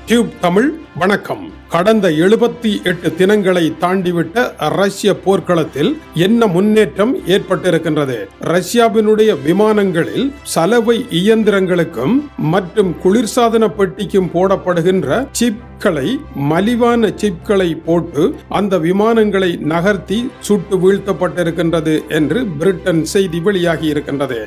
tube Tamil வணக்கம் கடந்த எழுபத்தி எட்டு தினங்களை தாண்டிவிட்ட ரஷ்ய போர்க்களத்தில் என்ன முன்னேற்றம் ஏற்பட்டிருக்கின்றது ரஷ்யாவினுடைய விமானங்களில் சலவை இயந்திரங்களுக்கும் மற்றும் குளிர்சாதன பெட்டிக்கும் போடப்படுகின்ற சிப்களை மலிவான சிப்களை போட்டு அந்த விமானங்களை நகர்த்தி சுட்டு வீழ்த்தப்பட்டிருக்கின்றது என்று பிரிட்டன் செய்தி வெளியாகி இருக்கின்றது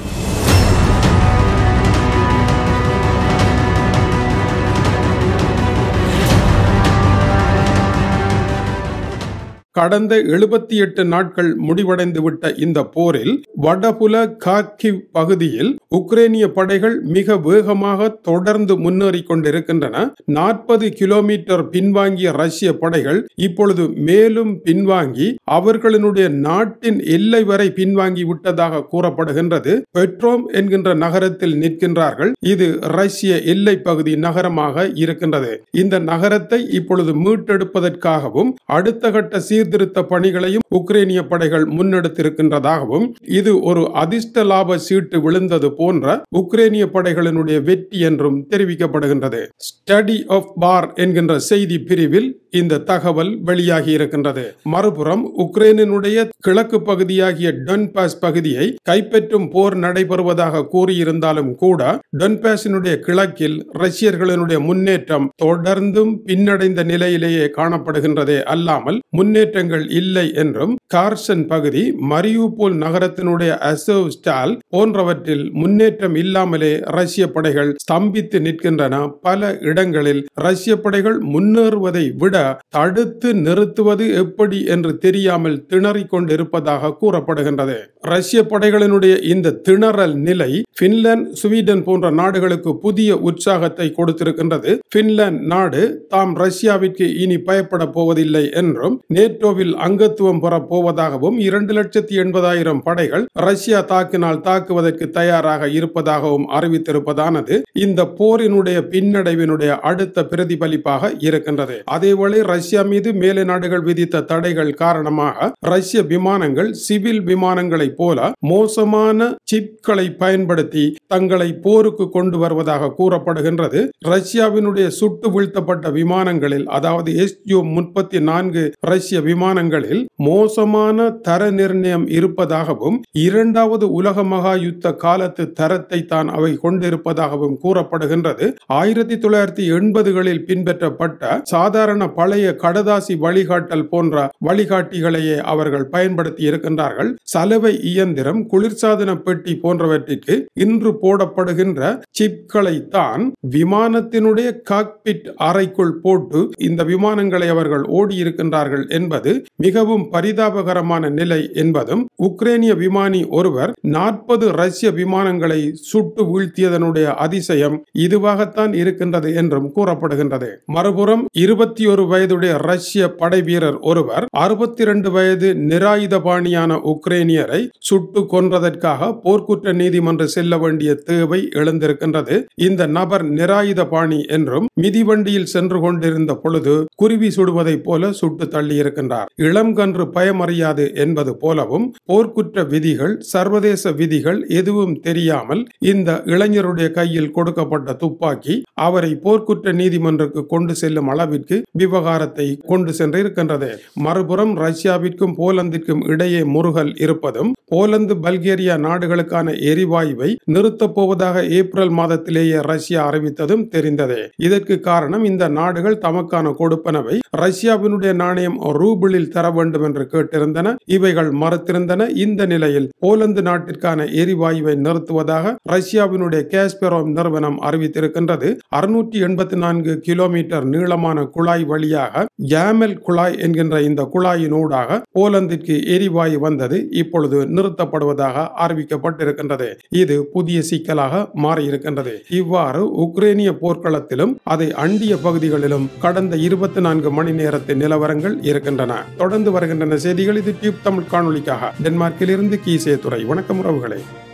கடந்த எழுபத்தி எட்டு நாட்கள் முடிவடைந்து விட்ட இந்த போரில் வடபுல கார்கிவ் பகுதியில் உக்ரைனிய படைகள் மிக வேகமாக தொடர்ந்து முன்னேறி கொண்டிருக்கின்றன நாற்பது கிலோமீட்டர் பின்வாங்கிய ரஷ்ய படைகள் இப்பொழுது மேலும் பின்வாங்கி அவர்களினுடைய நாட்டின் எல்லை வரை பின்வாங்கி விட்டதாக கூறப்படுகின்றது பெட்ரோம் என்கின்ற நகரத்தில் நிற்கின்றார்கள் இது ரஷ்ய எல்லை பகுதி நகரமாக இருக்கின்றது இந்த நகரத்தை இப்பொழுது மீட்டெடுப்பதற்காகவும் அடுத்த கட்ட சீர்திருத்த பணிகளையும் உக்ரைனிய படைகள் முன்னெடுத்திருக்கின்றதாகவும் இது ஒரு அதிர்ஷ்ட லாப சீட்டு விழுந்தது போன்ற உக்ரைனிய படைகளினுடைய வெற்றி என்றும் தெரிவிக்கப்படுகின்றது ஸ்டடி ஆஃப் பார் என்கின்ற செய்தி பிரிவில் இந்த தகவல் வெளியாகி இருக்கின்றது மறுபுறம் உக்ரைனினுடைய கிழக்கு பகுதியாகிய டொன்பாஸ் பகுதியை கைப்பற்றும் போர் நடைபெறுவதாக கூறியிருந்தாலும் கூட டொன்பாஸினுடைய கிழக்கில் ரஷ்யர்களினுடைய முன்னேற்றம் தொடர்ந்தும் பின்னடைந்த நிலையிலேயே காணப்படுகின்றதே அல்லாமல் முன்னேற்றங்கள் இல்லை என்றும் கார்சன் பகுதி மரியூபோல் நகரத்தினுடைய அசோவ் ஸ்டால் போன்றவற்றில் முன்னேற்றம் இல்லாமலே ரஷ்ய படைகள் ஸ்தம்பித்து நிற்கின்றன பல இடங்களில் ரஷ்ய படைகள் முன்னேறுவதை விட தடுத்து நிறுத்துவது எப்படி என்று தெரியாமல் திணறிக் கொண்டிருப்பதாக கூறப்படுகின்றது ரஷ்ய படைகளினுடைய இந்த திணறல் நிலை பின்லாந்து ஸ்வீடன் போன்ற நாடுகளுக்கு புதிய உற்சாகத்தை கொடுத்திருக்கின்றது பின்லாந்து நாடு தாம் ரஷ்யாவிற்கு இனி பயப்பட போவதில்லை என்றும் நேட்டோவில் அங்கத்துவம் பெறப் போவதாகவும் இரண்டு லட்சத்தி எண்பதாயிரம் படைகள் ரஷ்யா தாக்கினால் தாக்குவதற்கு தயாராக இருப்பதாகவும் அறிவித்திருப்பதானது இந்த போரினுடைய பின்னடைவினுடைய அடுத்த பிரதிபலிப்பாக இருக்கின்றது அதேவேளை ரஷ்யா மீது மேலை நாடுகள் விதித்த தடைகள் காரணமாக ரஷ்ய விமானங்கள் சிவில் விமானங்களைப் போல மோசமான சிப்களை பயன்படுத்தி தங்களை போருக்கு கொண்டு வருவதாக கூறப்படுகின்றது ரஷ்யாவினுடைய சுட்டு வீழ்த்தப்பட்ட விமானங்களில் அதாவது எஸ்யூ முப்பத்தி நான்கு ரஷ்ய விமானங்களில் மோசமான தர நிர்ணயம் இருப்பதாகவும் இரண்டாவது உலக மகா யுத்த காலத்து தரத்தை தான் அவை கொண்டிருப்பதாகவும் கூறப்படுகின்றது ஆயிரத்தி தொள்ளாயிரத்தி எண்பதுகளில் பின்பற்றப்பட்ட சாதாரண பழைய கடதாசி வழிகாட்டல் போன்ற வழிகாட்டிகளையே அவர்கள் பயன்படுத்தி இருக்கின்றார்கள் சலவை இயந்திரம் குளிர்சாதன பெட்டி போன்றவற்றிற்கு இன்று போடப்படுகின்ற சிப்களை தான் விமானத்தினுடைய காக்பிட் அறைக்குள் போட்டு இந்த விமானங்களை அவர்கள் ஓடி இருக்கின்றார்கள் என்பது மிகவும் பரிதாபகரமான நிலை என்பதும் உக்ரைனிய விமானி ஒருவர் நாற்பது ரஷ்ய விமானங்களை சுட்டு வீழ்த்தியதனுடைய அதிசயம் இதுவாகத்தான் இருக்கின்றது என்றும் கூறப்படுகின்றது மறுபுறம் இருபத்தி ஒரு வயதுடைய ரஷ்ய படை வீரர் ஒருவர் அறுபத்தி இரண்டு வயது நிராயுதபாணியான உக்ரைனியரை சுட்டு கொன்றதற்காக போர்க்குற்ற நீதிமன்ற செல்ல வேண்டிய தேவை எழுந்திருக்கின்றது இந்த நபர் நிராயுதபாணி என்றும் மிதிவண்டியில் சென்று கொண்டிருந்த பொழுது குருவி சுடுவதைப் போல சுட்டு தள்ளி இருக்கின்றார் இளம் கன்று பயமறியாது என்பது போலவும் போர்க்குற்ற விதிகள் சர்வதேச விதிகள் எதுவும் தெரியாமல் இந்த இளைஞருடைய கையில் கொடுக்கப்பட்ட துப்பாக்கி அவரை போர்க்குற்ற நீதிமன்றக்கு கொண்டு செல்லும் அளவிற்கு விவகாரத்தை கொண்டு சென்று இருக்கின்றது மறுபுறம் ரஷ்யாவிற்கும் போலந்திற்கும் இடையே முருகல் இருப்பதும் போலந்து பல்கேரியா நாடுகளுக்கான எரிவாயுவை நிறுத்தப் போவதாக ஏப்ரல் மாதத்திலேயே ரஷ்யா அறிவித்ததும் தெரிந்ததே இதற்கு காரணம் இந்த நாடுகள் தமக்கான கொடுப்பனவை ரஷ்யாவினுடைய நாணயம் ரூபிளில் தர வேண்டும் என்று கேட்டிருந்தன இவைகள் மறுத்திருந்தன இந்த நிலையில் போலந்து நாட்டிற்கான எரிவாயுவை நிறுத்துவதாக ரஷ்யாவினுடைய கேஸ்பெரோம் நிறுவனம் அறிவித்திருக்கின்றது அறுநூற்றி எண்பத்தி நான்கு கிலோமீட்டர் நீளமான குழாய் வழியாக யாமெல் குழாய் என்கின்ற இந்த குழாயினூடாக போலந்திற்கு எரிவாயு வந்தது இப்பொழுது நிறுத்தப்படுவதாக அறிவிக்கப்பட்டிருக்கின்றது இது புதிய சிக்கலாக மாறியிருக்கின்றது இவ்வாறு உக்ரைனிய போர்க்களத்திலும் அதை அண்டிய பகுதிகளிலும் கடந்த இருபத்தி நான்கு மணி நேரத்தின் நிலவரங்கள் இருக்கின்றன தொடர்ந்து வருகின்றன செய்திகள் இது டியூப் தமிழ் காணொலிக்காக டென்மார்க்கில் இருந்து கீசே துறை வணக்கம் உறவுகளை